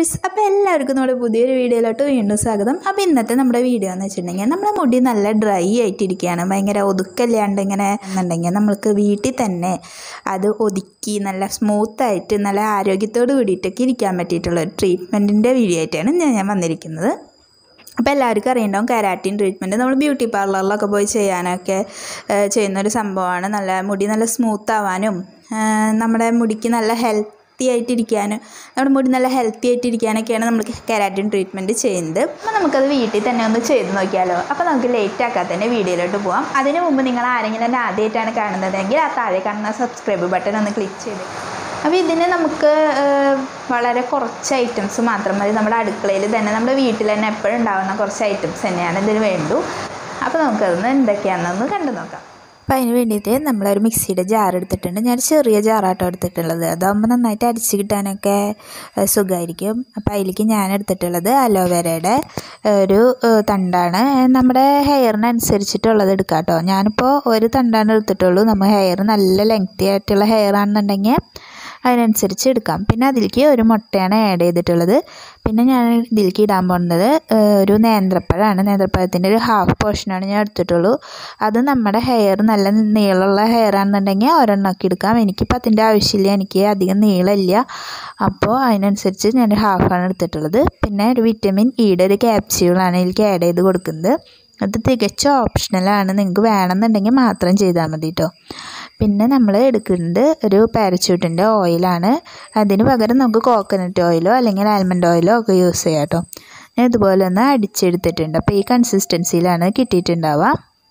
guys അപ്പോൾ എല്ലാവർക്കും നമ്മുടെ പുതിയൊരു വീഡിയോയിലോട്ട് വീണ്ടും സ്വാഗതം അപ്പോൾ ഇന്നത്തെ നമ്മുടെ വീഡിയോ എന്ന് വെച്ചിട്ടുണ്ടെങ്കിൽ നമ്മുടെ മുടി നല്ല ഡ്രൈ ആയിട്ടിരിക്കുകയാണ് ഭയങ്കര ഒതുക്കല്ലാണ്ട് ഇങ്ങനെ എന്നുണ്ടെങ്കിൽ നമ്മൾക്ക് വീട്ടിൽ തന്നെ അത് ഒതുക്കി നല്ല സ്മൂത്തായിട്ട് നല്ല ആരോഗ്യത്തോട് കൂടിയിട്ടൊക്കെ ഇരിക്കാൻ പറ്റിയിട്ടുള്ള ഒരു ട്രീറ്റ്മെൻറ്റിൻ്റെ വീഡിയോ ആയിട്ടാണ് ഞാൻ ഞാൻ വന്നിരിക്കുന്നത് അപ്പോൾ എല്ലാവർക്കും അറിയണ്ടാവും കരാറ്റിൻ ട്രീറ്റ്മെൻറ്റ് നമ്മൾ ബ്യൂട്ടി പാർലറിലൊക്കെ പോയി ചെയ്യാനൊക്കെ ഏഹ്, ചെയ്യുന്നൊരു സംഭവമാണ് നല്ല മുടി നല്ല സ്മൂത്ത് ആവാനും ഏഹ്, നമ്മുടെ മുടിക്ക് നല്ല ഹെൽത്തി ആയിട്ടിരിക്കാനും നമ്മുടെ മുടി നല്ല ഹെൽത്തി ആയിട്ടിരിക്കാനൊക്കെയാണ് നമ്മൾ കെരാറ്റിൻ ട്രീറ്റ്മെൻറ്റ് ചെയ്യുന്നത് അപ്പോൾ നമുക്കത് വീട്ടിൽ തന്നെ ഒന്ന് ചെയ്ത് നോക്കിയാലോ അപ്പോൾ നമുക്ക് ലേറ്റ് ആക്കാതെ തന്നെ വീഡിയോയിലോട്ട് പോകാം അതിന് മുമ്പ് നിങ്ങൾ ആരെങ്കിലും തന്നെ ആദ്യമായിട്ടാണ് കാണുന്നതെങ്കിൽ ആ താഴെ കാണുന്ന സബ്സ്ക്രൈബ് ബട്ടൺ ഒന്ന് ക്ലിക്ക് ചെയ്ത് അപ്പോൾ ഇതിന് നമുക്ക് ഏഹ്, വളരെ കുറച്ച് ഐറ്റംസ് മാത്രം മതി നമ്മുടെ അടുക്കളയിൽ തന്നെ നമ്മുടെ വീട്ടിൽ തന്നെ എപ്പോഴും ഉണ്ടാകുന്ന കുറച്ച് ഐറ്റംസ് തന്നെയാണ് ഇതിന് വേണ്ടു അപ്പോൾ നമുക്കതൊന്ന് എന്തൊക്കെയാണെന്നൊന്ന് കണ്ടു നോക്കാം അപ്പോൾ അതിന് വേണ്ടിയിട്ട് നമ്മളൊരു മിക്സിയുടെ ജാർ എടുത്തിട്ടുണ്ട് ഞാൻ ചെറിയ ജാറാട്ടോ എടുത്തിട്ടുള്ളത് അതാകുമ്പോൾ നന്നായിട്ട് അടിച്ച് കിട്ടാനൊക്കെ ഏഹ്, സുഖമായിരിക്കും അപ്പോൾ അതിലേക്ക് ഞാൻ എടുത്തിട്ടുള്ളത് അലോവേരയുടെ ഒരു ഏഹ്, തണ്ടാണ് നമ്മുടെ ഹെയറിനനുസരിച്ചിട്ടുള്ളത് എടുക്കാം കേട്ടോ ഞാനിപ്പോൾ ഒരു തണ്ടാണ് എടുത്തിട്ടുള്ളൂ നമ്മൾ ഹെയർ നല്ല ലെങ്തി ആയിട്ടുള്ള ഹെയർ ആണെന്നുണ്ടെങ്കിൽ അതിനനുസരിച്ച് എടുക്കാം പിന്നെ അതിലേക്ക് ഒരു മുട്ടയാണ് ആഡ് ചെയ്തിട്ടുള്ളത് പിന്നെ ഞാൻ ഇതിലേക്ക് ഇടാൻ പോകുന്നത് ഏഹ്, ഒരു നേന്ത്രപ്പഴമാണ് നേന്ത്രപ്പഴത്തിൻ്റെ ഒരു ഹാഫ് പോർഷനാണ് ഞാൻ എടുത്തിട്ടുള്ളൂ അത് നമ്മുടെ ഹെയർ നല്ല നീളമുള്ള ഹെയർ ആണെന്നുണ്ടെങ്കിൽ ഒരെണ്ണമൊക്കെ എടുക്കാം എനിക്കിപ്പോൾ അതിൻ്റെ ആവശ്യമില്ല എനിക്ക് അധികം നീളമില്ല അപ്പോൾ അതിനനുസരിച്ച് ഞാൻ ഹാഫാണ് എടുത്തിട്ടുള്ളത് പിന്നെ ഒരു വിറ്റമിൻ ഇയുടെ ഒരു ക്യാപ്സ്യൂളാണ് ഇതിലേക്ക് ആഡ് ചെയ്ത് കൊടുക്കുന്നത് അത് തികച്ചും ഓപ്ഷണലാണ് നിങ്ങൾക്ക് വേണമെന്നുണ്ടെങ്കിൽ മാത്രം ചെയ്താൽ മതി കേട്ടോ പിന്നെ നമ്മൾ എടുക്കുന്നത് ഒരു പാരച്യൂട്ടിൻ്റെ ഓയിലാണ് അതിന് പകരം നമുക്ക് കോക്കനട്ട് ഓയിലോ അല്ലെങ്കിൽ ആൽമണ്ട് ഓയിലോ ഒക്കെ യൂസ് ചെയ്യാം കേട്ടോ ഞാൻ ഇതുപോലെ ഒന്ന് അടിച്ചെടുത്തിട്ടുണ്ട് അപ്പോൾ ഈ കൺസിസ്റ്റൻസിയിലാണ് കിട്ടിയിട്ടുണ്ടാവുക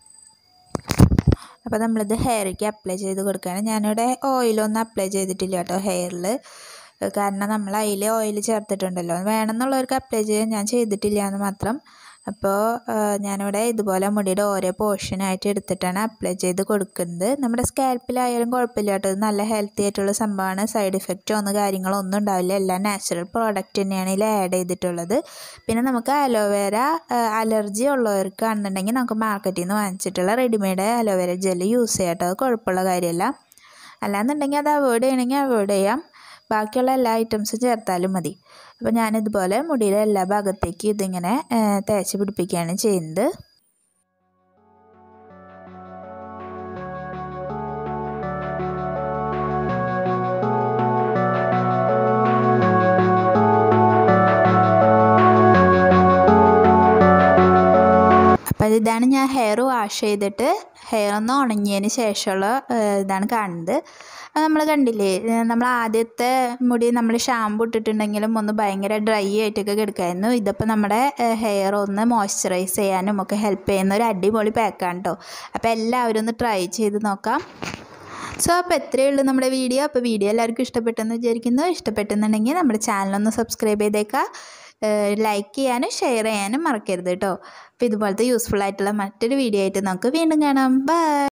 അപ്പോൾ നമ്മളിത് ഹെയറിലേക്ക് അപ്ലൈ ചെയ്ത് കൊടുക്കുകയാണ് ഞാനിവിടെ ഓയിലൊന്നും അപ്ലൈ ചെയ്തിട്ടില്ല കേട്ടോ ഹെയറിൽ കാരണം നമ്മൾ അതിൽ ഓയിൽ ചേർത്തിട്ടുണ്ടല്ലോ വേണമെന്നുള്ളവർക്ക് അപ്ലൈ ചെയ്യാൻ ഞാൻ ചെയ്തിട്ടില്ല എന്ന് മാത്രം അപ്പോൾ ഞാനിവിടെ ഇതുപോലെ മുടിയുടെ ഓരോ പോർഷനായിട്ട് എടുത്തിട്ടാണ് അപ്ലൈ ചെയ്ത് കൊടുക്കുന്നത് നമ്മുടെ സ്കാൽപ്പിലായാലും കുഴപ്പമില്ല കേട്ടോ ഇത് നല്ല ഹെൽത്തി ആയിട്ടുള്ള സംഭവമാണ് സൈഡ് ഇഫക്റ്റോ ഒന്നും കാര്യങ്ങളോ ഒന്നും ഉണ്ടാവില്ല എല്ലാം നാച്ചുറൽ പ്രോഡക്റ്റ് തന്നെയാണ് ഇതിൽ ആഡ് ചെയ്തിട്ടുള്ളത് പിന്നെ നമുക്ക് അലോവേര അലർജി ഉള്ളവർക്കാണെന്നുണ്ടെങ്കിൽ നമുക്ക് മാർക്കറ്റിൽ നിന്ന് വാങ്ങിച്ചിട്ടുള്ള റെഡിമെയ്ഡ് അലോവേര ജെല്ല് യൂസ് ചെയ്യാം കേട്ടോ അത് കുഴപ്പമുള്ള കാര്യമല്ല അല്ലാന്നുണ്ടെങ്കിൽ അത് അവോയ്ഡ് ചെയ്യണമെങ്കിൽ അവോയ്ഡ് ചെയ്യാം ബാക്കിയുള്ള എല്ലാ ഐറ്റംസും ചേർത്താലും മതി അപ്പോൾ ഞാനിതുപോലെ മുടിയുടെ എല്ലാ ഭാഗത്തേക്കും ഇതിങ്ങനെ ഏഹ്, തേച്ച് പിടിപ്പിക്കുകയാണ് ചെയ്യുന്നത് അപ്പോൾ ഇതാണ് ഞാൻ ഹെയർ വാഷ് ചെയ്തിട്ട് ഹെയർ ഒന്ന് ഉണങ്ങിയതിന് ശേഷമുള്ള ഏഹ്, ഇതാണ് കാണുന്നത് അത് നമ്മൾ കണ്ടില്ലേ ഏഹ്, നമ്മൾ ആദ്യത്തെ മുടി നമ്മൾ ഷാമ്പു ഇട്ടിട്ടുണ്ടെങ്കിലും ഒന്ന് ഭയങ്കര ഡ്രൈ ആയിട്ടൊക്കെ കിടക്കായിരുന്നു ഇതിപ്പോൾ നമ്മുടെ ഹെയർ ഒന്ന് മോയ്സ്ചറൈസ് ചെയ്യാനും ഒക്കെ ഹെൽപ്പ് ചെയ്യുന്ന ഒരു അടിപൊളി പാക്കാണ് കേട്ടോ അപ്പോൾ എല്ലാവരും ഒന്ന് ട്രൈ ചെയ്ത് നോക്കാം സോ അപ്പോൾ എത്രയേ ഉള്ളൂ നമ്മുടെ വീഡിയോ അപ്പോൾ വീഡിയോ എല്ലാവർക്കും ഇഷ്ടപ്പെട്ടെന്ന് വിചാരിക്കുന്നു ഇഷ്ടപ്പെട്ടെന്നുണ്ടെങ്കിൽ നമ്മുടെ ചാനലൊന്ന് സബ്സ്ക്രൈബ് ചെയ്തേക്കാം ലൈക്ക് ചെയ്യാനും ഷെയർ ചെയ്യാനും മറക്കരുത് കേട്ടോ അപ്പോൾ ഇതുപോലത്തെ യൂസ്ഫുൾ ആയിട്ടുള്ള മറ്റൊരു വീഡിയോ ആയിട്ട് നമുക്ക് വീണ്ടും കാണാം ബൈ